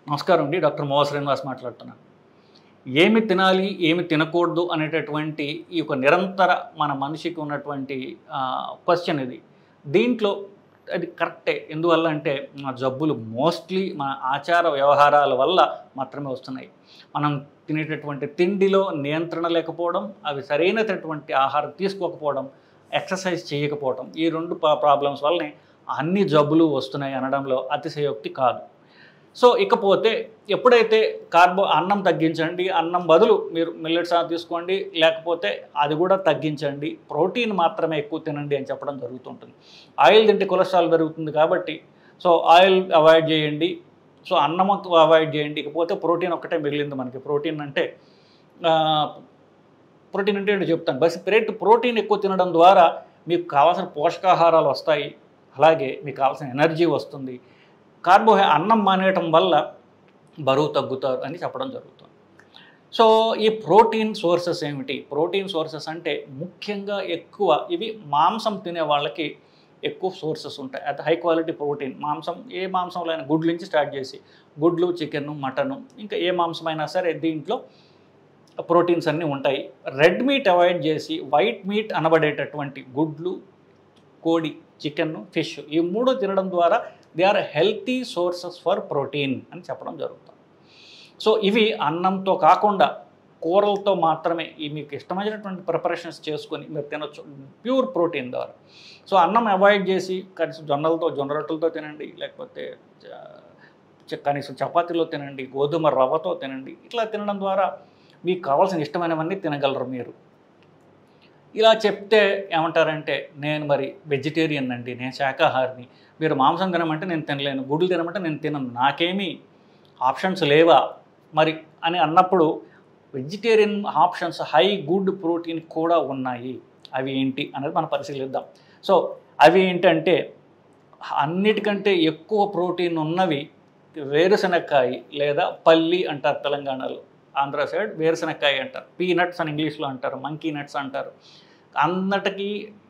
నమస్కారం అండి డాక్టర్ మోహ శ్రీనివాస్ మాట్లాడుతున్నాను ఏమి తినాలి ఏమి తినకూడదు అనేటటువంటి ఈ యొక్క నిరంతర మన మనిషికి ఉన్నటువంటి క్వశ్చన్ ఇది దీంట్లో అది కరెక్టే ఎందువల్ల అంటే మన జబ్బులు మోస్ట్లీ మన ఆచార వ్యవహారాల వల్ల మాత్రమే వస్తున్నాయి మనం తినేటటువంటి తిండిలో నియంత్రణ లేకపోవడం అవి సరైనటువంటి ఆహారం తీసుకోకపోవడం ఎక్సర్సైజ్ చేయకపోవడం ఈ రెండు ప్రాబ్లమ్స్ వల్లనే అన్ని జబ్బులు వస్తున్నాయి అనడంలో అతిశయోక్తి కాదు సో ఇకపోతే ఎప్పుడైతే కార్బో అన్నం తగ్గించండి అన్నం బదులు మీరు మిల్లెట్స్ తీసుకోండి లేకపోతే అది కూడా తగ్గించండి ప్రోటీన్ మాత్రమే ఎక్కువ తినండి అని చెప్పడం జరుగుతుంటుంది ఆయిల్ తింటే కొలెస్ట్రాల్ పెరుగుతుంది కాబట్టి సో ఆయిల్ అవాయిడ్ చేయండి సో అన్నం అవాయిడ్ చేయండి ఇకపోతే ప్రోటీన్ ఒక్కటే మిగిలింది మనకి ప్రోటీన్ అంటే ప్రోటీన్ అంటే ఏంటో చెప్తాను బస్ ప్రేట్ ప్రోటీన్ ఎక్కువ తినడం ద్వారా మీకు కావాల్సిన పోషకాహారాలు వస్తాయి అలాగే మీకు కావాల్సిన ఎనర్జీ వస్తుంది కార్బోహై అన్నం మానేయటం వల్ల బరువు తగ్గుతారు అని చెప్పడం జరుగుతుంది సో ఈ ప్రోటీన్ సోర్సెస్ ఏమిటి ప్రోటీన్ సోర్సెస్ అంటే ముఖ్యంగా ఎక్కువ ఇవి మాంసం తినే వాళ్ళకి ఎక్కువ సోర్సెస్ ఉంటాయి అది హై క్వాలిటీ ప్రోటీన్ మాంసం ఏ మాంసంలో అయినా గుడ్ల నుంచి స్టార్ట్ చేసి గుడ్లు చికెన్ మటను ఇంకా ఏ మాంసం అయినా సరే దీంట్లో ప్రోటీన్స్ అన్నీ ఉంటాయి రెడ్ మీట్ అవాయిడ్ చేసి వైట్ మీట్ అనబడేటటువంటి గుడ్లు కోడి చికెన్ ఫిష్ ఈ మూడు తినడం ద్వారా they are healthy sources for protein అని చెప్పడం జరుగుతుంది సో ఇవి అన్నంతో కాకుండా కూరలతో మాత్రమే ఈ మీకు ఇష్టమైనటువంటి ప్రిపరేషన్స్ చేసుకొని మీరు తినొచ్చు ప్యూర్ ప్రోటీన్ ద్వారా సో అన్నం అవాయిడ్ చేసి కనీసం జొన్నలతో జొన్న రొట్టెలతో తినండి లేకపోతే చ- కనీసం చపాతీలో తినండి గోధుమ రవ్వతో తినండి ఇట్లా తినడం ద్వారా మీకు కావాల్సిన ఇష్టమైనవన్నీ తినగలరు మీరు ఇలా చెప్తే ఏమంటారంటే నేను మరి వెజిటేరియన్ అండి నేను శాకాహారిని మీరు మాంసం తినమంటే నేను తినలేను గుడ్లు తినమంటే నేను తినను నాకేమీ ఆప్షన్స్ లేవా మరి అని అన్నప్పుడు vegetarian options high good protein కూడా ఉన్నాయి అవి ఏంటి అనేది మనం పరిశీలిద్దాం సో అవి ఏంటంటే అన్నిటికంటే ఎక్కువ ప్రోటీన్ ఉన్నవి వేరుశనక్కాయ లేదా పల్లి అంటారు తెలంగాణలో ఆంధ్ర సైడ్ వేరుశనక్కాయ అంటారు పీనట్స్ అని ఇంగ్లీష్లో అంటారు మంకీ నట్స్ అంటారు అన్నటికీ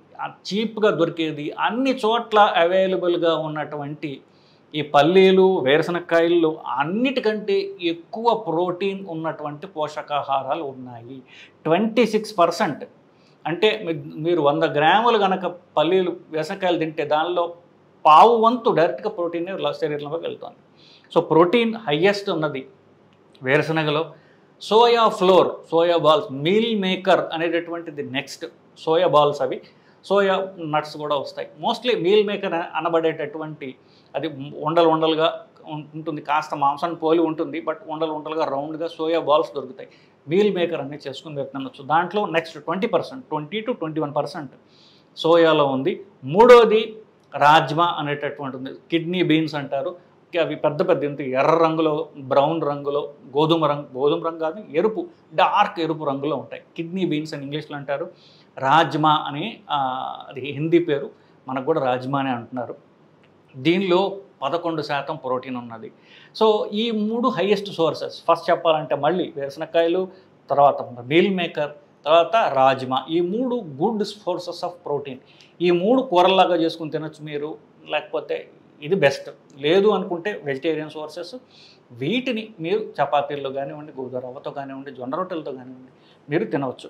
చీప్గా దొరికేది అన్ని చోట్ల అవైలబుల్గా ఉన్నటువంటి ఈ పల్లీలు వేరుశనక్కాయలు అన్నిటికంటే ఎక్కువ ప్రోటీన్ ఉన్నటువంటి పోషకాహారాలు ఉన్నాయి ట్వంటీ సిక్స్ పర్సెంట్ అంటే మీ- మీరు వంద గ్రాములు కనుక పల్లీలు వేసనకాయలు తింటే దానిలో పావు వంతు డైరెక్ట్గా ప్రోటీన్ శరీరంలోకి వెళ్తుంది సో ప్రోటీన్ హయ్యెస్ట్ ఉన్నది వేరుశనగలో soya flour soya balls meal maker అనేటటువంటిది నెక్స్ట్ సోయా బాల్స్ అవి సోయా నట్స్ కూడా వస్తాయి మోస్ట్లీ మీల్ మేకర్ అనబడేటటువంటి అది ఉండలు ఉండలుగా ఉం- ఉంటుంది కాస్త మాంసాన్ని పోలి ఉంటుంది బట్ ఉండలు ఉండలుగా రౌండ్గా సోయా బాల్స్ దొరుకుతాయి మీల్ మేకర్ అనేది చేసుకుని మీరు తినొచ్చు దాంట్లో next twenty percent twenty two twenty one percent సోయాలో ఉంది మూడోది రాజ్మా అనేటటువంటి ఉంది కిడ్నీ బీన్స్ అంటారు అవి పెద్ద పెద్ద ఇంత ఎర్ర రంగులో బ్రౌన్ రంగులో గోధుమ రంగు గోధుమ రంగు కాదు ఎరుపు డార్క్ ఎరుపు రంగులో ఉంటాయి కిడ్నీ బీన్స్ అని ఇంగ్లీష్లో అంటారు రాజ్మా అని ఆ, అది హిందీ పేరు మనకు కూడా రాజ్మా అని అంటున్నారు దీనిలో పదకొండు శాతం ప్రోటీన్ ఉన్నది సో ఈ మూడు హైయెస్ట్ సోర్సెస్ ఫస్ట్ చెప్పాలంటే మళ్ళీ వేరుశనక్కాయలు తర్వాత మీల్ మేకర్ తర్వాత రాజ్మా ఈ మూడు గుడ్ సోర్సెస్ ఆఫ్ ప్రోటీన్ ఈ మూడు కూరల్లాగా చేసుకుని తినొచ్చు మీరు లేకపోతే ఇది బెస్ట్ లేదు అనుకుంటే వెజిటేరియన్ సోర్సెస్ వీటిని మీరు చపాతీల్లో కానివ్వండి గోధుమ రవ్వతో కానివ్వండి జొన్న రొట్టెలతో కానివ్వండి మీరు తినవచ్చు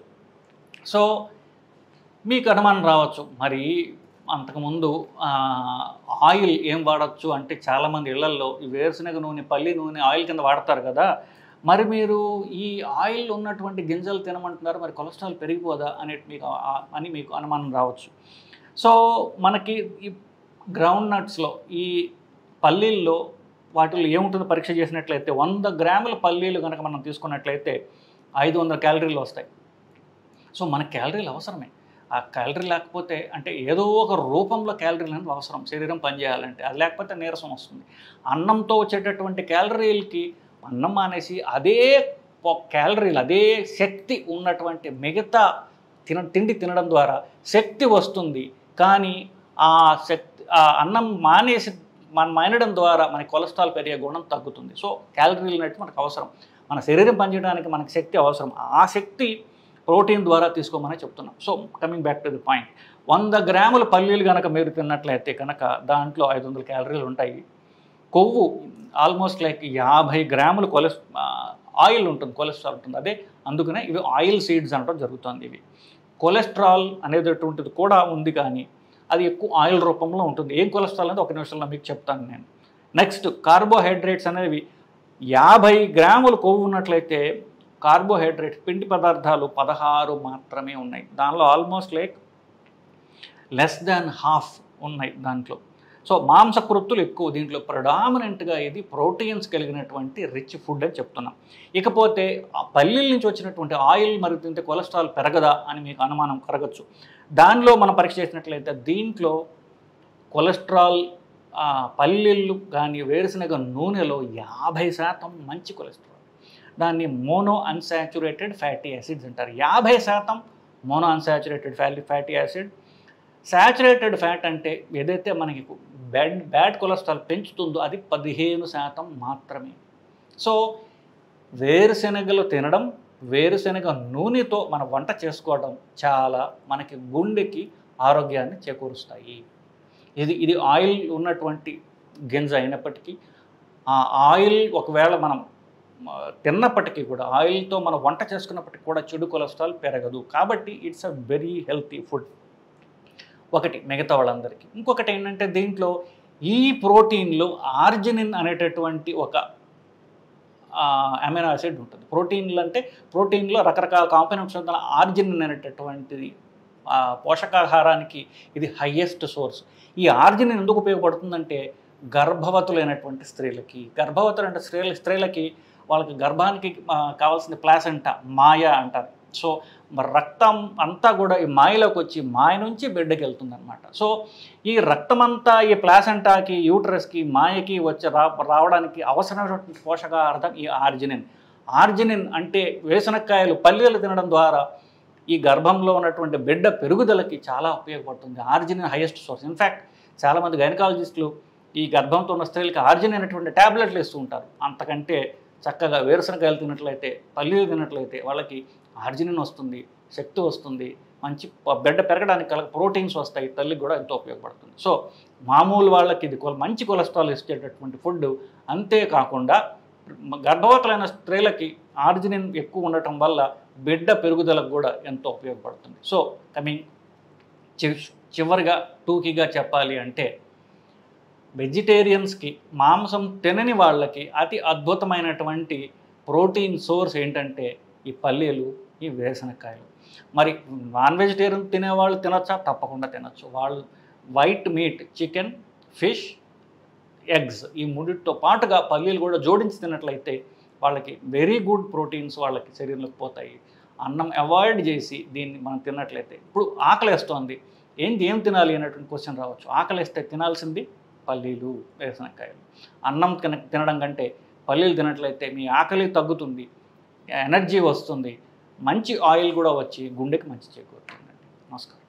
సో మీకు అనుమానం రావచ్చు మరి అంతకుముందు ఆ, ఆయిల్ ఏం వాడచ్చు అంటే చాలామంది ఇళ్లల్లో ఈ వేరుశనగ నూనె పల్లి నూనె ఆయిల్ కింద వాడతారు కదా మరి మీరు ఈ ఆయిల్ ఉన్నటువంటి గింజలు తినమంటున్నారు మరి కొలెస్ట్రాల్ పెరిగిపోదా అనే మీకు ఆ- అని మీకు అనుమానం రావచ్చు సో మనకి ఈ గ్రౌండ్ నట్స్లో ఈ పల్లీల్లో వాటిలో ఏముంటుందో పరీక్ష చేసినట్లయితే వంద గ్రాముల పల్లీలు కనుక మనం తీసుకున్నట్లయితే ఐదు వందల క్యాలరీలు వస్తాయి సో మన క్యాలరీలు అవసరమే ఆ క్యాలరీ లేకపోతే అంటే ఏదో ఒక రూపంలో క్యాలరీలు అనేది అవసరం శరీరం పనిచేయాలంటే అది లేకపోతే నీరసం వస్తుంది అన్నంతో వచ్చేటటువంటి క్యాలరీలకి అన్నం మానేసి అదే పో- క్యాలరీలు అదే శక్తి ఉన్నటువంటి మిగతా తిన తిండి తినడం ద్వారా శక్తి వస్తుంది కానీ ఆ శక్తి ఆ అన్నం మానేసి మనం మానేయడం ద్వారా మన కొలెస్ట్రాల్ పెరిగే గుణం తగ్గుతుంది సో క్యాలరీలు అనేది మనకు అవసరం మన శరీరం పనిచేయడానికి మనకి శక్తి అవసరం ఆ శక్తి ప్రోటీన్ ద్వారా తీసుకోమని చెప్తున్నాం so coming back to the point వంద గ్రాముల పల్లీలు కనుక మీరు తిన్నట్లయితే కనుక దాంట్లో ఐదు వందల క్యాలరీలు ఉంటాయి కొవ్వు ఆల్మోస్ట్ లైక్ యాభై గ్రాములు కొలెస్ ఆ, ఆయిల్ ఉంటుంది కొలెస్ట్రాల్ ఉంటుంది అదే అందుకనే ఇవి ఆయిల్ సీడ్స్ అనడం జరుగుతుంది ఇవి కొలెస్ట్రాల్ అనేటటువంటిది కూడా ఉంది కానీ అది ఎక్కువ ఆయిల్ రూపంలో ఉంటుంది ఏం కొలెస్ట్రాల్ అనేది ఒక నిమిషంలో మీకు చెప్తాను నేను నెక్స్ట్ కార్బోహైడ్రేట్స్ అనేవి యాభై గ్రాములు కొవ్వు ఉన్నట్లయితే కార్బోహైడ్రేట్స్ పిండి పదార్థాలు పదహారు మాత్రమే ఉన్నాయి దానిలో almost like less than half ఉన్నాయి దాంట్లో సో మాంసకృత్తులు ఎక్కువ దీంట్లో ప్రడామినెంట్గా ఇది ప్రోటీన్స్ కలిగినటువంటి రిచ్ ఫుడ్ అని చెప్తున్నాం ఇకపోతే ఆ పల్లీల నుంచి వచ్చినటువంటి ఆయిల్ మరి తింటే కొలెస్ట్రాల్ పెరగదా అని మీకు అనుమానం కరగచ్చు దానిలో మనం పరీక్ష చేసినట్లయితే దీంట్లో కొలెస్ట్రాల్ ఆ, పల్లీలు కానీ వేరుశనగ నూనెలో యాభై శాతం మంచి కొలెస్ట్రాల్ దాన్ని మోనో అన్సాచురేటెడ్ ఫ్యాటీ యాసిడ్స్ అంటారు యాభై శాతం mono unsaturated fatty fatty acid saturated fat అంటే ఏదైతే మనకి బ్యాడ్ బ్యాడ్ కొలెస్ట్రాల్ పెంచుతుందో అది పదిహేను శాతం మాత్రమే సో వేరుశెనగలు తినడం వేరుశెనగ నూనెతో మన వంట చేసుకోవడం చాలా మనకి గుండెకి ఆరోగ్యాన్ని చేకూరుస్తాయి ఇది ఇది ఆయిల్ ఉన్నటువంటి గింజ అయినప్పటికీ ఆ ఆయిల్ ఒకవేళ మనం ఆ, తిన్నప్పటికీ కూడా ఆయిల్తో మనం వంట చేసుకున్నప్పటికీ కూడా చెడు కొలెస్ట్రాల్ పెరగదు కాబట్టి it's a very healthy food ఒకటి మిగతా వాళ్ళందరికీ ఇంకొకటి ఏంటంటే దీంట్లో ఈ ప్రోటీన్లో ఆర్జినిన్ అనేటటువంటి ఒక అమినో యాసిడ్ ఉంటుంది ప్రోటీన్లు అంటే ప్రోటీన్లో రకరకాల కాంపోనెంట్స్ ఉంటాయి ఆర్జినిన్ అనేటటువంటిది ఆ, పోషకాహారానికి ఇది హయ్యెస్ట్ సోర్స్ ఈ ఆర్జినిన్ ఎందుకు ఉపయోగపడుతుందంటే గర్భవతులైనటువంటి స్త్రీలకి గర్భవతులు అంటే స్త్రీల స్త్రీలకి వాళ్ళకి గర్భానికి ఆ, కావాల్సిన ప్లాసెంటా మాయ అంటారు సో మరి రక్తం అంతా కూడా ఈ మాయలోకి వచ్చి మాయ నుంచి బిడ్డకి వెళ్తుంది అనమాట సో ఈ రక్తం అంతా ఈ ప్లాసెంటాకి యూట్రస్కి మాయకి వచ్చి రా రావడానికి అవసరమైనటువంటి పోషకాహారం ఈ ఆర్జినిన్ ఆర్జినిన్ అంటే వేసనక్కాయలు పల్లీలు తినడం ద్వారా ఈ గర్భంలో ఉన్నటువంటి బిడ్డ పెరుగుదలకి చాలా ఉపయోగపడుతుంది ఆర్జినిన్ హైయెస్ట్ సోర్స్ ఇన్ఫ్యాక్ట్ చాలామంది గైనకాలజిస్టులు ఈ గర్భంతో ఉన్న స్త్రీలకి ఆర్జిన్ అనేటువంటి ట్యాబ్లెట్లు ఇస్తూ ఉంటారు అంతకంటే చక్కగా వేరుశనకాయలు తిన్నట్లయితే పల్లీలు తిన్నట్లయితే వాళ్ళకి ఆర్జినిన్ వస్తుంది శక్తి వస్తుంది మంచి ప- బిడ్డ పెరగడానికి కల ప్రోటీన్స్ వస్తాయి తల్లికి కూడా ఎంతో ఉపయోగపడుతుంది సో మామూలు వాళ్ళకి ఇది కొల- మంచి కొలెస్ట్రాల్ ఇచ్చేటటువంటి ఫుడ్ అంతేకాకుండా గర్భవతులైన స్త్రీలకి ఆర్జినిన్ ఎక్కువ ఉండటం వల్ల బిడ్డ పెరుగుదలకు కూడా ఎంతో ఉపయోగపడుతుంది సో కమింగ్ చి- చివరిగా టూకీగా చెప్పాలి అంటే వెజిటేరియన్స్కి మాంసం తినని వాళ్ళకి అతి అద్భుతమైనటువంటి ప్రోటీన్ సోర్స్ ఏంటంటే ఈ పల్లీలు ఈ వేరుశనక్కాయలు మరి నాన్ వెజిటేరియన్ తినేవాళ్ళు తినొచ్చా తప్పకుండా తినొచ్చు వాళ్ళు white meat chicken fish eggs ఈ మూడిటితో పాటుగా పల్లీలు కూడా జోడించి తిన్నట్లయితే వాళ్ళకి వెరీ గుడ్ ప్రోటీన్స్ వాళ్ళకి శరీరంలోకి పోతాయి అన్నం అవాయిడ్ చేసి దీన్ని మనం తిన్నట్లయితే ఇప్పుడు ఆకలేస్తోంది ఏంటి ఏం తినాలి అనేటువంటి క్వశ్చన్ రావచ్చు ఆకలేస్తే తినాల్సింది పల్లీలు వేరుశనక్కాయలు అన్నం తిన తినడం కంటే పల్లీలు తినట్లయితే మీ ఆకలి తగ్గుతుంది ఎనర్జీ వస్తుంది మంచి ఆయిల్ కూడా వచ్చి గుండెకి మంచి చేకూరుతుందండి నమస్కారం